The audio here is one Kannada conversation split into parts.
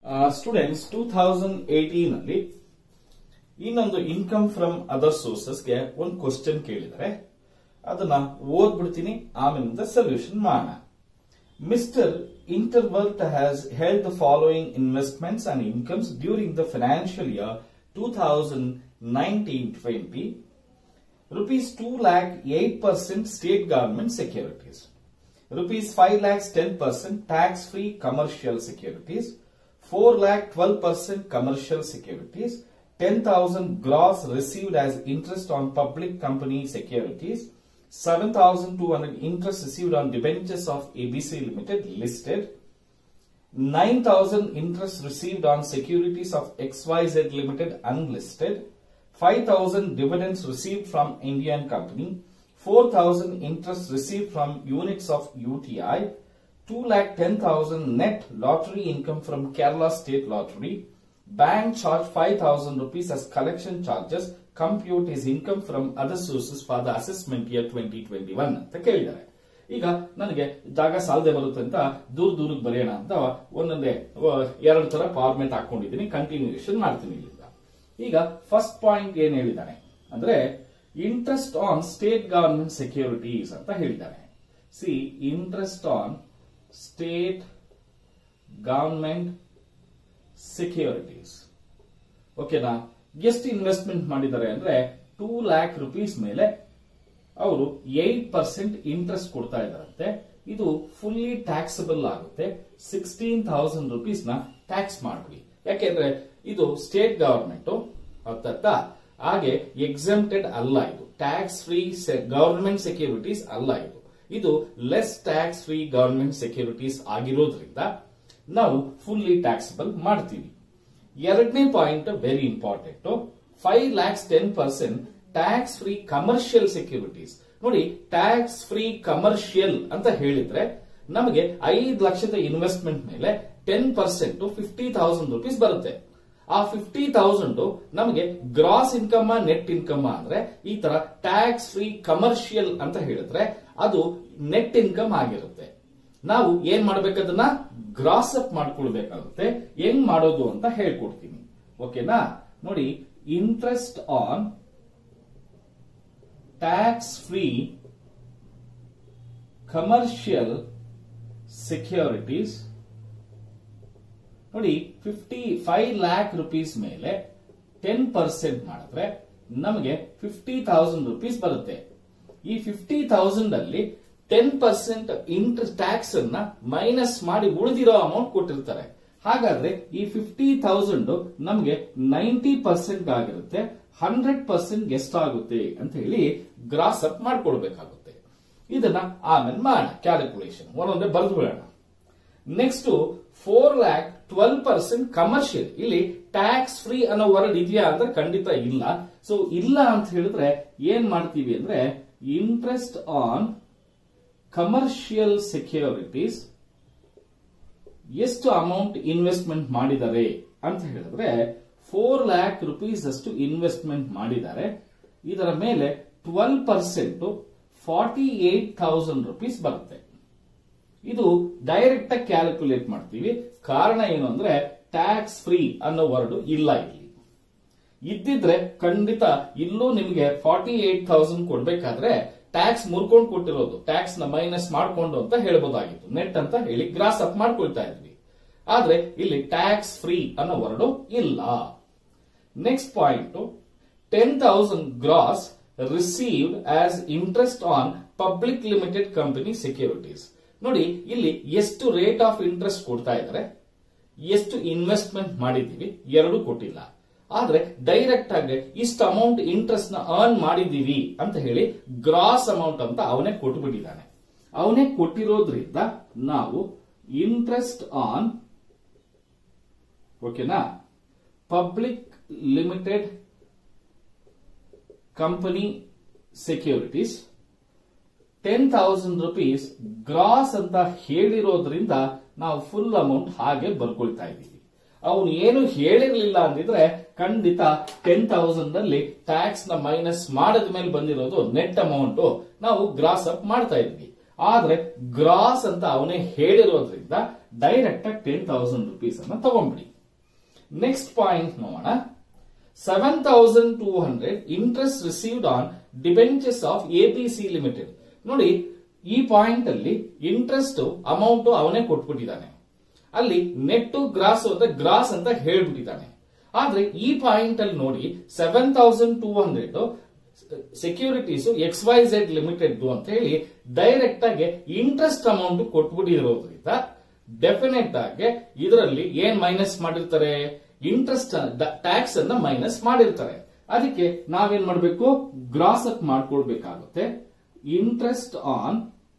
ಸ್ಟೂಡೆಂಟ್ಸ್ ಟೂ ಥೌಸಂಡ್ ಏಟೀನ್ ಅಲ್ಲಿ ಇನ್ನೊಂದು ಇನ್ಕಮ್ ಫ್ರಮ್ ಅದರ್ ಸೋರ್ಸಸ್ಗೆ ಒಂದು ಕ್ವಶನ್ ಕೇಳಿದರೆ ಅದನ್ನ ಓದ್ಬಿಡ್ತೀನಿ ಆಮೇಲಿಂದ ಸೊಲ್ಯೂಷನ್ ಮಾಡೋಣ mister introvert has held the following investments and incomes during the financial year two thousand nineteen twenty rupees 2 lakh 8% state government securities rupees 5 lakhs 10% tax free commercial securities 4 lakh 12% commercial securities 10000 gross received as interest on public company securities 7200 interest received on debentures of abc limited listed 9000 interest received on securities of xyz limited unlisted 5,000 dividends received from Indian company, 4,000 interest received from units of UTI, 2,10,000 net lottery income from Kerala State Lottery, bank charge 5,000 rupees as collection charges, compute his income from other sources for the assessment year 2021 ಅಂತ ಕೇಳಿದ್ದಾರೆ ಈಗ ನನಗೆ ಜಾಗ ಸಾಲದೆ ಬರುತ್ತೆ ಅಂತ ದೂರ ದೂರಕ್ಕೆ ಬರೆಯೋಣ ಅಂತ ಒಂದೊಂದೇ ಎರಡು ತರ ಫಾರ್ಮೆಟ್ ಹಾಕೊಂಡಿದ್ದೀನಿ ಕಂಟಿನ್ಯೂಷನ್ ಮಾಡ್ತೀನಿ ಇಲ್ಲಿಂದ ಈಗ ಫಸ್ಟ್ ಪಾಯಿಂಟ್ ಏನ್ ಹೇಳಿದ್ದಾನೆ ಅಂದ್ರೆ interest on state government securities ಅಂತ ಹೇಳಿದ್ದಾನೆ see interest on state government securities ಓಕೆನಾ ಎಷ್ಟು ಇನ್ವೆಸ್ಟ್ಮೆಂಟ್ ಮಾಡಿದ್ದಾರೆ ಅಂದ್ರೆ ಟೂ ಲ್ಯಾಕ್ ರುಪೀಸ್ ಮೇಲೆ ಅವರು ಏಟ್ ಪರ್ಸೆಂಟ್ ಇಂಟ್ರೆಸ್ಟ್ ಕೊಡ್ತಾ ಇದ್ದಾರಂತೆ ಇದು ಫುಲ್ಲಿ ಟ್ಯಾಕ್ಸಬಲ್ ಆಗುತ್ತೆ ಸಿಕ್ಸ್ಟೀನ್ ಥೌಸಂಡ್ ರುಪೀಸ್ ನ ಟ್ಯಾಕ್ಸ್ ಮಾಡ್ಬಿಡಿ ಯಾಕೆಂದ್ರೆ ಇದು ಸ್ಟೇಟ್ ಗವರ್ಮೆಂಟ್ ಅರ್ಥಾತ್ ಹಾಗೆ ಎಕ್ಸಮ್ಟೆಡ್ ಅಲ್ಲ ಇದು ಟ್ಯಾಕ್ಸ್ ಫ್ರೀ ಗವರ್ಮೆಂಟ್ ಸೆಕ್ಯೂರಿಟೀಸ್ ಅಲ್ಲ ಇದು ಇದು less tax free government securities ಆಗಿರೋದ್ರಿಂದ ನಾವು ಫುಲ್ಲಿ ಟ್ಯಾಕ್ಸಬಲ್ ಮಾಡ್ತೀವಿ ಎರಡನೇ point very important five lakhs ten percent tax free commercial securities ನೋಡಿ ಟ್ಯಾಕ್ಸ್ ಫ್ರೀ ಕಮರ್ಷಿಯಲ್ ಅಂತ ಹೇಳಿದ್ರೆ ನಮಗೆ ಐದು ಲಕ್ಷದ ಇನ್ವೆಸ್ಟ್ಮೆಂಟ್ ಮೇಲೆ ten percent fifty thousand rupees ಬರುತ್ತೆ ಆ ಫಿಫ್ಟಿ ತೌಸಂಡ್ ನಮಗೆ ಗ್ರಾಸ್ ಇನ್ಕಮ್ ನೆಟ್ ಇನ್ಕಮ್ ಅಂದ್ರೆ ಈ ತರ ಟ್ಯಾಕ್ಸ್ ಫ್ರೀ ಕಮರ್ಷಿಯಲ್ ಅಂತ ಹೇಳಿದ್ರೆ ಅದು ನೆಟ್ ಇನ್ಕಮ್ ಆಗಿರುತ್ತೆ ನಾವು ಏನ್ ಮಾಡ್ಬೇಕದನ್ನ ಗ್ರಾಸ್ ಅಪ್ ಮಾಡ್ಕೊಳ್ಬೇಕಾಗುತ್ತೆ ಹೆಂಗ್ ಮಾಡೋದು ಅಂತ ಹೇಳ್ಕೊಡ್ತೀನಿ ಓಕೆನಾ ನೋಡಿ interest on tax free commercial securities ನೋಡಿ ಫಿಫ್ಟಿ ಫೈವ್ ಲ್ಯಾಕ್ ರುಪೀಸ್ ಮೇಲೆ ಟೆನ್ ಪರ್ಸೆಂಟ್ ಮಾಡಿದ್ರೆ ನಮಗೆ ಫಿಫ್ಟಿ ಥೌಸಂಡ್ ರುಪೀಸ್ ಬರುತ್ತೆ ಈ ಫಿಫ್ಟಿ ಥೌಸಂಡ್ ಅಲ್ಲಿ ಟೆನ್ ಪರ್ಸೆಂಟ್ ಇಂಟ್ರೆಸ್ಟ್ ಟ್ಯಾಕ್ಸ್ ಅನ್ನ ಮೈನಸ್ ಮಾಡಿ ಉಳಿದಿರೋ ಅಮೌಂಟ್ ಕೊಟ್ಟಿರ್ತಾರೆ ಹಾಗಾದ್ರೆ ಈ ಫಿಫ್ಟಿ ಥೌಸಂಡ್ ನಮಗೆ ನೈಂಟಿ ಪರ್ಸೆಂಟ್ ಆಗಿರುತ್ತೆ ಹಂಡ್ರೆಡ್ ಪರ್ಸೆಂಟ್ ಎಷ್ಟಾಗುತ್ತೆ ಅಂತ ಹೇಳಿ ಗ್ರಾಸ್ ಅಪ್ ಮಾಡ್ಕೊಳ್ಬೇಕಾಗುತ್ತೆ ಇದನ್ನ ಆಮೇಲೆ ಮಾಡೋಣ ಕ್ಯಾಲ್ಕುಲೇಷನ್ ಒಂದೊಂದೇ ಬರೆದು ಬಿಡೋಣ next four lakh twelve percent commercial ಇಲ್ಲಿ ಟ್ಯಾಕ್ಸ್ ಫ್ರೀ ಅನ್ನೋ ವರ್ಡ್ ಇದೆಯಾ ಅಂದ್ರೆ ಖಂಡಿತ ಇಲ್ಲ ಸೊ ಇಲ್ಲ ಅಂತ ಹೇಳಿದ್ರೆ ಏನ್ ಮಾಡ್ತೀವಿ ಅಂದ್ರೆ ಇಂಟ್ರೆಸ್ಟ್ ಆನ್ ಕಮರ್ಷಿಯಲ್ ಸೆಕ್ಯೂರಿಟೀಸ್ ಎಷ್ಟು ಅಮೌಂಟ್ ಇನ್ವೆಸ್ಟ್ಮೆಂಟ್ ಮಾಡಿದ್ದಾರೆ ಅಂತ ಹೇಳಿದ್ರೆ ಫೋರ್ ಲ್ಯಾಕ್ ರುಪೀಸ್ ಅಷ್ಟು ಇನ್ವೆಸ್ಟ್ಮೆಂಟ್ ಮಾಡಿದ್ದಾರೆ ಇದರ ಮೇಲೆ twelve percent forty eight thousand rupees ಬರುತ್ತೆ ಇದು ಡೈರೆಕ್ಟ್ ಆಗಿ ಕ್ಯಾಲ್ಕುಲೇಟ್ ಮಾಡ್ತೀವಿ ಕಾರಣ ಏನು ಅಂದ್ರೆ ಟ್ಯಾಕ್ಸ್ ಫ್ರೀ ಅನ್ನೋ ವರ್ಡ್ ಇಲ್ಲ ಇಲ್ಲಿ ಇದ್ದಿದ್ರೆ ಖಂಡಿತ ಇಲ್ಲೂ ನಿಮಗೆ ಫಾರ್ಟಿ ಏಟ್ ಥೌಸಂಡ್ ಕೊಡ್ಬೇಕಾದ್ರೆ ಟ್ಯಾಕ್ಸ್ ಮುರ್ಕೊಂಡು ಕೊಟ್ಟಿರೋದು ಟ್ಯಾಕ್ಸ್ ನ ಮೈನಸ್ ಮಾಡ್ಕೊಂಡು ಅಂತ ಹೇಳ್ಬೋದಾಗಿತ್ತು ನೆಟ್ ಅಂತ ಹೇಳಿ ಗ್ರಾಸ್ ಅಪ್ ಮಾಡ್ಕೊಳ್ತಾ ಇದ್ವಿ ಆದ್ರೆ ಇಲ್ಲಿ ಟ್ಯಾಕ್ಸ್ ಫ್ರೀ ಅನ್ನೋ ವರ್ಡ್ ಇಲ್ಲ next point ten thousand gross received as interest on public limited company securities ನೋಡಿ ಇಲ್ಲಿ ಎಷ್ಟು ರೇಟ್ ಆಫ್ ಇಂಟ್ರೆಸ್ಟ್ ಕೊಡ್ತಾ ಇದ್ದಾರೆ ಎಷ್ಟು ಇನ್ವೆಸ್ಟ್ಮೆಂಟ್ ಮಾಡಿದೀವಿ ಎರಡು ಕೊಟ್ಟಿಲ್ಲ ಆದ್ರೆ ಡೈರೆಕ್ಟ್ ಆಗಿ ಇಷ್ಟು ಅಮೌಂಟ್ ಇಂಟ್ರೆಸ್ಟ್ ನ ಅರ್ನ್ ಮಾಡಿದೀವಿ ಅಂತ ಹೇಳಿ ಗ್ರಾಸ್ ಅಮೌಂಟ್ ಅಂತ ಅವನೇ ಕೊಟ್ಬಿಟ್ಟಿದ್ದಾನೆ ಅವನೇ ಕೊಟ್ಟಿರೋದ್ರಿಂದ ನಾವು ಇಂಟ್ರೆಸ್ಟ್ ಆನ್ ಓಕೆನಾ public limited company securities ten thousand rupees gross ಅಂತ ಹೇಳಿರೋದ್ರಿಂದ ನಾವು ಫುಲ್ ಅಮೌಂಟ್ ಹಾಗೆ ಬರ್ಕೊಳ್ತಾ ಇದ್ದೀವಿ ಅವನು ಏನು ಹೇಳಿರ್ಲಿಲ್ಲ ಅಂದಿದ್ರೆ ಖಂಡಿತ ಟೆನ್ ಥೌಸಂಡ್ ಅಲ್ಲಿ ಟ್ಯಾಕ್ಸ್ ನ ಮೈನಸ್ ಮಾಡಿದ ಮೇಲೆ ಬಂದಿರೋದು ನೆಟ್ ಅಮೌಂಟ್ ನಾವು ಗ್ರಾಸ್ ಅಪ್ ಮಾಡ್ತಾ ಇದ್ವಿ ಆದ್ರೆ ಗ್ರಾಸ್ ಅಂತ ಅವನೇ ಹೇಳಿರೋದ್ರಿಂದ ಡೈರೆಕ್ಟ್ ಆಗಿ ಟೆನ್ ತೌಸಂಡ್ ರುಪೀಸ್ ಅನ್ನ ತಗೊಂಡ್ಬಿಡಿ ನೆಕ್ಸ್ಟ್ ಪಾಯಿಂಟ್ ನೋಡೋಣ seven thousand two hundred interest received on debentures of ABC limited ನೋಡಿ ಈ ಪಾಯಿಂಟ್ ಅಲ್ಲಿ ಇಂಟ್ರೆಸ್ಟ್ ಅಮೌಂಟ್ ಅವನೇ ಕೊಟ್ಬಿಟ್ಟಿದ್ದಾನೆ ಅಲ್ಲಿ ನೆಟ್ ಗ್ರಾಸ್ ಅಂತ ಗ್ರಾಸ್ ಅಂತ ಹೇಳ್ಬಿಟ್ಟಿದ್ದಾನೆ ಆದ್ರೆ ಈ ಪಾಯಿಂಟ್ ಅಲ್ಲಿ ನೋಡಿ seven thousand two hundred securities X Y Z limited ಅಂತ ಹೇಳಿ ಡೈರೆಕ್ಟ್ ಆಗಿ ಇಂಟ್ರೆಸ್ಟ್ ಅಮೌಂಟ್ ಕೊಟ್ಬಿಟ್ಟಿರೋದ್ರಿಂದ ಡೆಫಿನೆಟ್ ಆಗಿ ಇದರಲ್ಲಿ ಏನ್ ಮೈನಸ್ ಮಾಡಿರ್ತಾರೆ ಇಂಟ್ರೆಸ್ಟ್ ಟ್ಯಾಕ್ಸ್ ಅನ್ನ ಮೈನಸ್ ಮಾಡಿರ್ತಾರೆ ಅದಕ್ಕೆ ನಾವೇನ್ ಮಾಡಬೇಕು ಗ್ರಾಸ್ ಅಪ್ ಮಾಡ್ಕೊಳ್ಬೇಕಾಗುತ್ತೆ interest on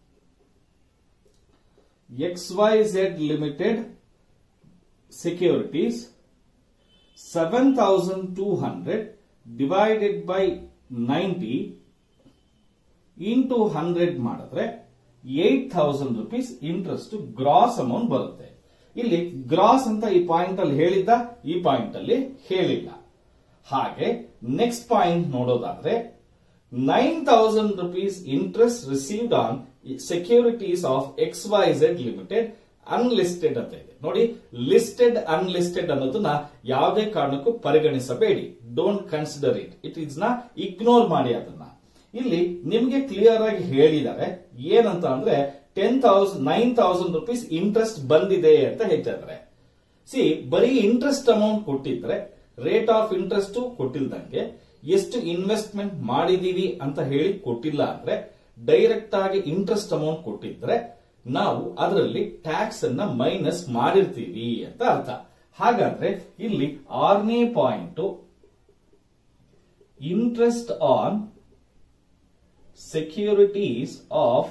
X Y Z limited securities seven thousand two hundred divided by ninety into hundred ಮಾಡಿದ್ರೆ eight thousand rupees interest gross amount ಬರುತ್ತೆ ಇಲ್ಲಿ ಗ್ರಾಸ್ ಅಂತ ಈ ಪಾಯಿಂಟ್ ಅಲ್ಲಿ ಹೇಳಿದ್ದ ಈ ಪಾಯಿಂಟ್ ಅಲ್ಲಿ ಹೇಳಿಲ್ಲ ಹಾಗೆ ನೆಕ್ಸ್ಟ್ ಪಾಯಿಂಟ್ ನೋಡೋದಾದ್ರೆ nine thousand rupees interest received on securities of X Y Z limited unlisted ಅಂತ ಇದೆ ನೋಡಿ ಲಿಸ್ಟೆಡ್ ಅನ್ಲಿಸ್ಟೆಡ್ ಅನ್ನೋದನ್ನ ಯಾವುದೇ ಕಾರಣಕ್ಕೂ ಪರಿಗಣಿಸಬೇಡಿ don't consider it it is ನ ಇಗ್ನೋರ್ ಮಾಡಿ ಅದನ್ನ ಇಲ್ಲಿ ನಿಮ್ಗೆ ಕ್ಲಿಯರ್ ಆಗಿ ಹೇಳಿದ್ದಾರೆ ಏನಂತ ಅಂದ್ರೆ ten thousand nine thousand rupees interest ಬಂದಿದೆ ಅಂತ ಹೇಳ್ತಾ ಇದ್ದಾರೆ ಸಿ ಬರೀ ಇಂಟ್ರೆಸ್ಟ್ ಅಮೌಂಟ್ ಕೊಟ್ಟಿದ್ರೆ ರೇಟ್ ಆಫ್ ಇಂಟ್ರೆಸ್ಟ್ ಕೊಟ್ಟಿಲ್ದಂಗೆ ಎಷ್ಟು ಇನ್ವೆಸ್ಟ್ಮೆಂಟ್ ಮಾಡಿದೀವಿ ಅಂತ ಹೇಳಿ ಕೊಟ್ಟಿಲ್ಲ ಅಂದ್ರೆ ಡೈರೆಕ್ಟ್ ಆಗಿ ಇಂಟ್ರೆಸ್ಟ್ ಅಮೌಂಟ್ ಕೊಟ್ಟಿದ್ರೆ ನಾವು ಅದರಲ್ಲಿ ಟ್ಯಾಕ್ಸ್ ಅನ್ನ ಮೈನಸ್ ಮಾಡಿರ್ತೀವಿ ಅಂತ ಅರ್ಥ ಹಾಗಾದ್ರೆ ಇಲ್ಲಿ ಆರನೇ point interest on securities of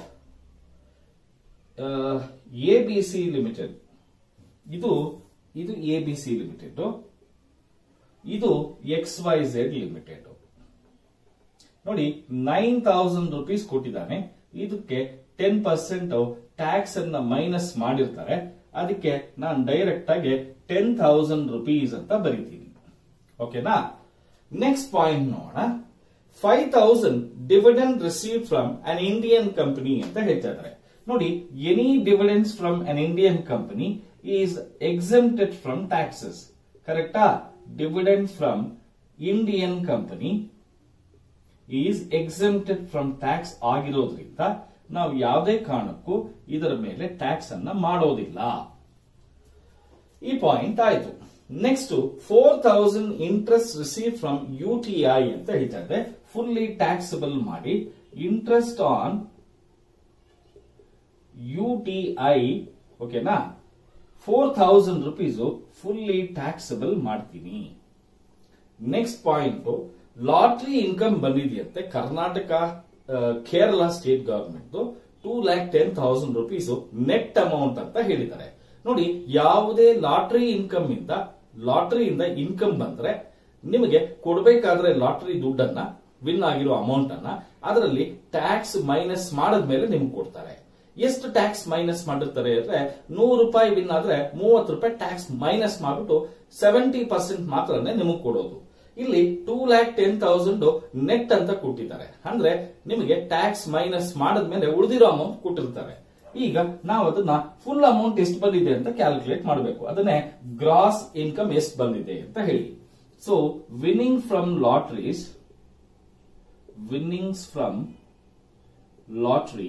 ABC limited ಇದು ಇದು ಎಬಿಸಿ ಲಿಮಿಟೆಡ್ ಇದು ಎಕ್ಸ್ ವೈ ಝೆಡ್ ಲಿಮಿಟೆಡ್ ನೋಡಿ ನೈನ್ ತೌಸಂಡ್ ರುಪೀಸ್ ಕೊಟ್ಟಿದ್ದಾನೆ ಇದಕ್ಕೆ ಟೆನ್ ಪರ್ಸೆಂಟ್ ಟ್ಯಾಕ್ಸ್ ಅನ್ನ ಮೈನಸ್ ಮಾಡಿರ್ತಾರೆ ಅದಕ್ಕೆ ನಾನು ಡೈರೆಕ್ಟ್ ಆಗಿ ಟೆನ್ ಥೌಸಂಡ್ ರುಪೀಸ್ ಅಂತ ಬರೀತೀನಿ ಓಕೆನಾ ನೆಕ್ಸ್ಟ್ ಪಾಯಿಂಟ್ ನೋಡೋಣ five thousand dividend receive from an Indian company ಅಂತ ಹೇಳ್ತಾ ಇದ್ದಾರೆ ನೋಡಿ any dividends from an Indian company is exempted from taxes ಕರೆಕ್ಟಾ dividend from Indian company is exempted from tax ಆಗಿರೋದ್ರಿಂದ ನಾವು ಯಾವುದೇ ಕಾರಣಕ್ಕೂ ಇದರ ಮೇಲೆ ಟ್ಯಾಕ್ಸ್ ಅನ್ನ ಮಾಡೋದಿಲ್ಲ ಈ ಪಾಯಿಂಟ್ ಆಯ್ತು next four thousand interest receive from U T I ಅಂತ ಹೇಳ್ತಾ ಇದೆ ಫುಲ್ಲಿ ಟ್ಯಾಕ್ಸಬಲ್ ಮಾಡಿ interest on U T I ಓಕೆನಾ four thousand rupees fully taxable ಮಾಡ್ತೀನಿ ನೆಕ್ಸ್ಟ್ ಪಾಯಿಂಟ್ ಲಾಟ್ರಿ ಇನ್ಕಮ್ ಬಂದಿದೆಯಂತೆ Karnataka Kerala state government two lakh ten thousand rupees net amount ಅಂತ ಹೇಳಿದ್ದಾರೆ ನೋಡಿ ಯಾವುದೇ ಲಾಟ್ರಿ ಇನ್ಕಮ್ ಇಂದ ಲಾಟ್ರಿಯಿಂದ ಇನ್ಕಮ್ ಬಂದ್ರೆ ನಿಮಗೆ ಕೊಡಬೇಕಾದ್ರೆ ಲಾಟ್ರಿ ದುಡ್ಡನ್ನ ವಿನ್ ಆಗಿರೋ ಅಮೌಂಟ್ ಅನ್ನ ಅದರಲ್ಲಿ ಟ್ಯಾಕ್ಸ್ ಮೈನಸ್ ಮಾಡಿದ್ಮೇಲೆ ನಿಮ್ಗೆ ಕೊಡ್ತಾರೆ ಎಷ್ಟು ಟ್ಯಾಕ್ಸ್ ಮೈನಸ್ ಮಾಡಿರ್ತಾರೆ ಅಂದ್ರೆ ನೂರು ರೂಪಾಯಿ ವಿನ್ ಆದ್ರೆ ಮೂವತ್ತು ರೂಪಾಯಿ ಟ್ಯಾಕ್ಸ್ ಮೈನಸ್ ಮಾಡ್ಬಿಟ್ಟು ಸೆವೆಂಟಿ ಪರ್ಸೆಂಟ್ ಮಾತ್ರನೇ ನಿಮಗೆ ಕೊಡೋದು ಇಲ್ಲಿ two lakh ten thousand net ಅಂತ ಕೊಟ್ಟಿದ್ದಾರೆ ಅಂದ್ರೆ ನಿಮಗೆ ಟ್ಯಾಕ್ಸ್ ಮೈನಸ್ ಮಾಡಿದ್ಮೇಲೆ ಉಳಿದಿರೋ ಅಮೌಂಟ್ ಕೊಟ್ಟಿರ್ತಾರೆ ಈಗ ನಾವು ಅದನ್ನ ಫುಲ್ ಅಮೌಂಟ್ ಎಷ್ಟು ಬಂದಿದೆ ಅಂತ ಕ್ಯಾಲ್ಕುಲೇಟ್ ಮಾಡಬೇಕು ಅದನ್ನೇ ಗ್ರಾಸ್ ಇನ್ಕಮ್ ಎಷ್ಟು ಬಂದಿದೆ ಅಂತ ಹೇಳಿ so winning from lotteries winnings from lottery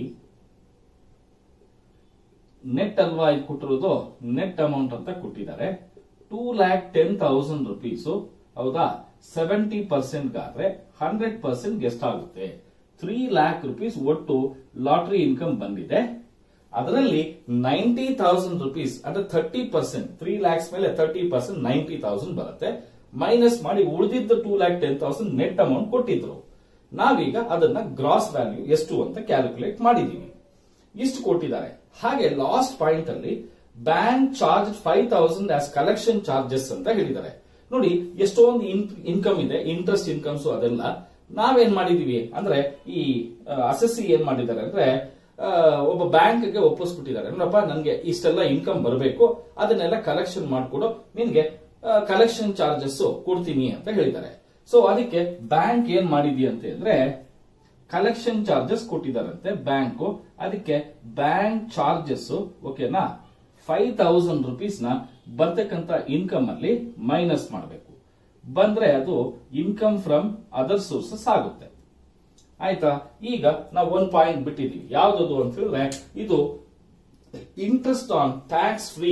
net ಅಲ್ವಾ ಇದು ಕೊಟ್ಟಿರೋದು ನೆಟ್ ಅಮೌಂಟ್ ಅಂತ ಕೊಟ್ಟಿದ್ದಾರೆ two lakh ten thousand rupees ಹೌದಾ ಸೆವೆಂಟಿ ಪರ್ಸೆಂಟ್ ಆದ್ರೆ ಹಂಡ್ರೆಡ್ ಪರ್ಸೆಂಟ್ ಎಷ್ಟಾಗುತ್ತೆ ತ್ರೀ ಲ್ಯಾಕ್ ರುಪೀಸ್ ಒಟ್ಟು ಲಾಟ್ರಿ ಇನ್ಕಮ್ ಬಂದಿದೆ ಅದರಲ್ಲಿ ನೈಂಟಿ ತೌಸಂಡ್ ರುಪೀಸ್ ಅಂದ್ರೆ ಥರ್ಟಿ ಪರ್ಸೆಂಟ್ ತ್ರೀ ಲ್ಯಾಕ್ಸ್ ಮೇಲೆ ಥರ್ಟಿ ಪರ್ಸೆಂಟ್ ನೈಂಟಿ ತೌಸಂಡ್ ಬರುತ್ತೆ ಮೈನಸ್ ಮಾಡಿ ಉಳಿದಿದ್ದ two lakh ten thousand net amount ಕೊಟ್ಟಿದ್ರು ನಾವೀಗ ಅದನ್ನ ಗ್ರಾಸ್ ವ್ಯಾಲ್ಯೂ ಎಷ್ಟು ಅಂತ ಕ್ಯಾಲ್ಕುಲೇಟ್ ಮಾಡಿದೀವಿ ಇಷ್ಟು ಕೊಟ್ಟಿದ್ದಾರೆ ಹಾಗೆ ಲಾಸ್ಟ್ ಪಾಯಿಂಟ್ ಅಲ್ಲಿ bank charge five thousand as collection charges ಅಂತ ಹೇಳಿದ್ದಾರೆ ನೋಡಿ ಎಷ್ಟೊಂದು ಇನ್ಕಮ್ ಇದೆ ಇಂಟ್ರೆಸ್ಟ್ ಇನ್ಕಮ್ಸ್ ಅದೆಲ್ಲ ನಾವೇನ್ ಮಾಡಿದೀವಿ ಅಂದ್ರೆ ಈ ಅಸೆಸ್ಸಿ ಏನ್ ಮಾಡಿದ್ದಾರೆ ಅಂದ್ರೆ ಒಬ್ಬ ಬ್ಯಾಂಕ್ಗೆ ಒಪ್ಪಿಸ್ಬಿಟ್ಟಿದ್ದಾರೆ ನೋಡಪ್ಪ ನನಗೆ ಇಷ್ಟೆಲ್ಲ ಇನ್ಕಮ್ ಬರಬೇಕು ಅದನ್ನೆಲ್ಲ ಕಲೆಕ್ಷನ್ ಮಾಡಿಕೊಡು ನಿನ್ಗೆ ಕಲೆಕ್ಷನ್ ಚಾರ್ಜಸ್ ಕೊಡ್ತೀನಿ ಅಂತ ಹೇಳಿದ್ದಾರೆ ಸೊ ಅದಕ್ಕೆ ಬ್ಯಾಂಕ್ ಏನ್ ಮಾಡಿದೆಯಂತೆ ಅಂದ್ರೆ ಕಲೆಕ್ಷನ್ ಚಾರ್ಜಸ್ ಕೊಟ್ಟಿದ್ದಾರಂತೆ ಬ್ಯಾಂಕ್ ಅದಕ್ಕೆ ಬ್ಯಾಂಕ್ ಚಾರ್ಜಸ್ ಓಕೆನಾ ಫೈವ್ ತೌಸಂಡ್ ರುಪೀಸ್ ನ ಬರ್ತಕ್ಕಂತ ಇನ್ಕಮ್ ಅಲ್ಲಿ ಮೈನಸ್ ಮಾಡಬೇಕು ಬಂದ್ರೆ ಅದು ಇನ್ಕಮ್ ಫ್ರಮ್ ಅದರ್ ಸೋರ್ಸಸ್ ಆಗುತ್ತೆ ಆಯ್ತಾ ಈಗ ನಾವು ಒಂದ್ ಪಾಯಿಂಟ್ ಬಿಟ್ಟಿದೀವಿ ಯಾವ್ದದು ಅಂತ ಹೇಳಿದ್ರೆ ಇದು interest on tax free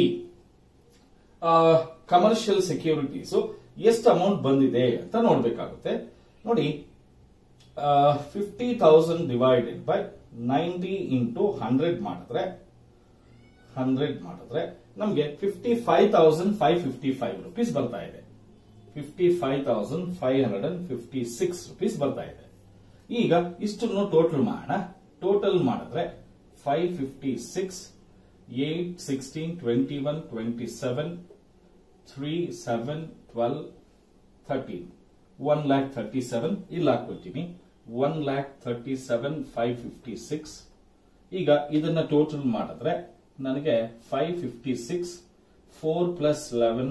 commercial securities ಎಷ್ಟು ಅಮೌಂಟ್ ಬಂದಿದೆ ಅಂತ ನೋಡ್ಬೇಕಾಗುತ್ತೆ ನೋಡಿ fifty thousand divided by ninety into hundred ಮಾಡಿದ್ರೆ ಹಂಡ್ರೆಡ್ ಮಾಡಿದ್ರೆ ನಮಗೆ fifty five thousand five fifty five rupees ಬರ್ತಾ ಇದೆ fifty five thousand five hundred and fifty six rupees ಬರ್ತಾ ಇದೆ ಈಗ ಇಷ್ಟನ್ನು ಟೋಟಲ್ ಮಾಡೋಣ ಟೋಟಲ್ ಮಾಡಿದ್ರೆ five fifty six eight sixteen twenty one twenty seven three seven twelve thirteen one lakh thirty seven ಇಲ್ಲಿ ಹಾಕ್ಬಿಡ್ತೀನಿ one lakh thirty seven five fifty six ಈಗ ಇದನ್ನ ಟೋಟಲ್ ಮಾಡಿದ್ರೆ ನನಗೆ five fifty six four plus eleven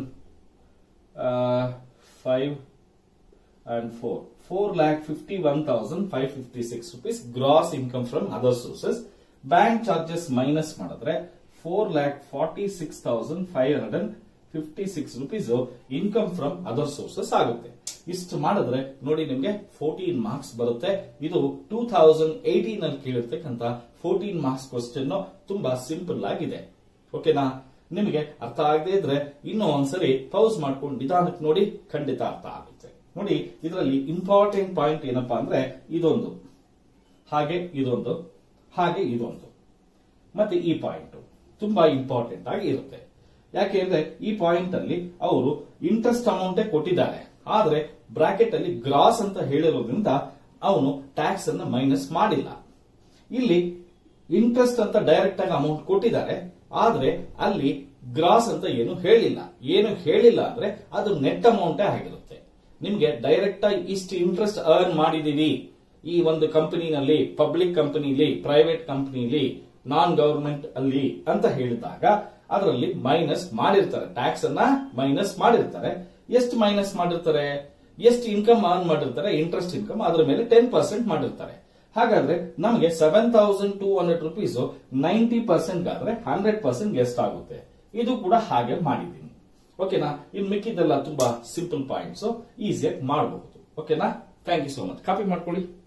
five and four four lakh fifty one thousand five fifty six rupees gross income from other sources bank charges minus ಮಾಡಿದ್ರೆ four lakh forty six thousand five hundred and fifty six rupees income from other sources ಆಗುತ್ತೆ ಇಷ್ಟು ಮಾಡಿದ್ರೆ ನೋಡಿ ನಿಮ್ಗೆ ಫೋರ್ಟೀನ್ ಮಾರ್ಕ್ಸ್ ಬರುತ್ತೆ ಇದು ಟೂ ಥೌಸಂಡ್ ಏಟೀನ್ ಅಲ್ಲಿ ಕೇಳಿರ್ತಕ್ಕಂತ ಫೋರ್ಟೀನ್ ಮಾರ್ಕ್ಸ್ ಕ್ವಶನ್ ತುಂಬಾ ಸಿಂಪಲ್ ಆಗಿದೆ ಓಕೆನಾ ನಿಮಗೆ ಅರ್ಥ ಆಗದೆ ಇದ್ರೆ ಇನ್ನೂ ಒಂದ್ಸರಿ ಪೌಸ್ ಮಾಡ್ಕೊಂಡು ನಿಧಾನಕ್ಕೆ ನೋಡಿ ಖಂಡಿತ ಅರ್ಥ ಆಗುತ್ತೆ ನೋಡಿ ಇದರಲ್ಲಿ ಇಂಪಾರ್ಟೆಂಟ್ ಪಾಯಿಂಟ್ ಏನಪ್ಪಾ ಅಂದ್ರೆ ಇದೊಂದು ಹಾಗೆ ಇದೊಂದು ಹಾಗೆ ಇದೊಂದು ಮತ್ತೆ ಈ ಪಾಯಿಂಟ್ ತುಂಬಾ ಇಂಪಾರ್ಟೆಂಟ್ ಆಗಿ ಇರುತ್ತೆ ಯಾಕೆ ಅಂದ್ರೆ ಈ ಪಾಯಿಂಟ್ ಅಲ್ಲಿ ಅವರು ಇಂಟ್ರೆಸ್ಟ್ ಅಮೌಂಟೇ ಕೊಟ್ಟಿದ್ದಾರೆ ಆದ್ರೆ ಬ್ರಾಕೆಟ್ ಅಲ್ಲಿ ಗ್ರಾಸ್ ಅಂತ ಹೇಳಿರೋದ್ರಿಂದ ಅವನು ಟ್ಯಾಕ್ಸ್ ಅನ್ನ ಮೈನಸ್ ಮಾಡಿಲ್ಲ ಇಲ್ಲಿ ಇಂಟ್ರೆಸ್ಟ್ ಅಂತ ಡೈರೆಕ್ಟ್ ಆಗಿ ಅಮೌಂಟ್ ಕೊಟ್ಟಿದ್ದಾರೆ ಆದ್ರೆ ಅಲ್ಲಿ ಗ್ರಾಸ್ ಅಂತ ಏನು ಹೇಳಿಲ್ಲ ಏನು ಹೇಳಿಲ್ಲ ಅಂದ್ರೆ ಅದು ನೆಟ್ ಅಮೌಂಟೇ ಆಗಿರುತ್ತೆ ನಿಮ್ಗೆ ಡೈರೆಕ್ಟ್ ಆಗಿ ಇಷ್ಟು ಇಂಟ್ರೆಸ್ಟ್ ಅರ್ನ್ ಮಾಡಿದೀವಿ ಈ ಒಂದು ಕಂಪನಿನಲ್ಲಿ ಪಬ್ಲಿಕ್ ಕಂಪನಿಲಿ ಪ್ರೈವೇಟ್ ಕಂಪನಿಲಿ ನಾನ್ ಗವರ್ಮೆಂಟ್ ಅಲ್ಲಿ ಅಂತ ಹೇಳಿದಾಗ ಅದರಲ್ಲಿ ಮೈನಸ್ ಮಾಡಿರ್ತಾರೆ ಟ್ಯಾಕ್ಸ್ ಅನ್ನ ಮೈನಸ್ ಮಾಡಿರ್ತಾರೆ ಎಷ್ಟು ಮೈನಸ್ ಮಾಡಿರ್ತಾರೆ ಎಷ್ಟು ಇನ್ಕಮ್ ಅರ್ನ್ ಮಾಡಿರ್ತಾರೆ ಇಂಟ್ರೆಸ್ಟ್ ಇನ್ಕಮ್ ಅದರ ಮೇಲೆ ಟೆನ್ ಪರ್ಸೆಂಟ್ ಮಾಡಿರ್ತಾರೆ ಹಾಗಾದ್ರೆ ನಮಗೆ seven thousand two hundred rupees ninety percent ಆದ್ರೆ ಹಂಡ್ರೆಡ್ ಪರ್ಸೆಂಟ್ ಎಷ್ಟಾಗುತ್ತೆ ಇದು ಕೂಡ ಹಾಗೆ ಮಾಡಿದ್ದೀನಿ ಓಕೆನಾ ಇನ್ ಮಿಕ್ಕಿದೆಲ್ಲ ತುಂಬಾ ಸಿಂಪಲ್ ಪಾಯಿಂಟ್ಸ್ ಈಸಿಯಾಗಿ ಮಾಡಬಹುದು ಓಕೆನಾ thank you so much copy ಮಾಡ್ಕೊಳ್ಳಿ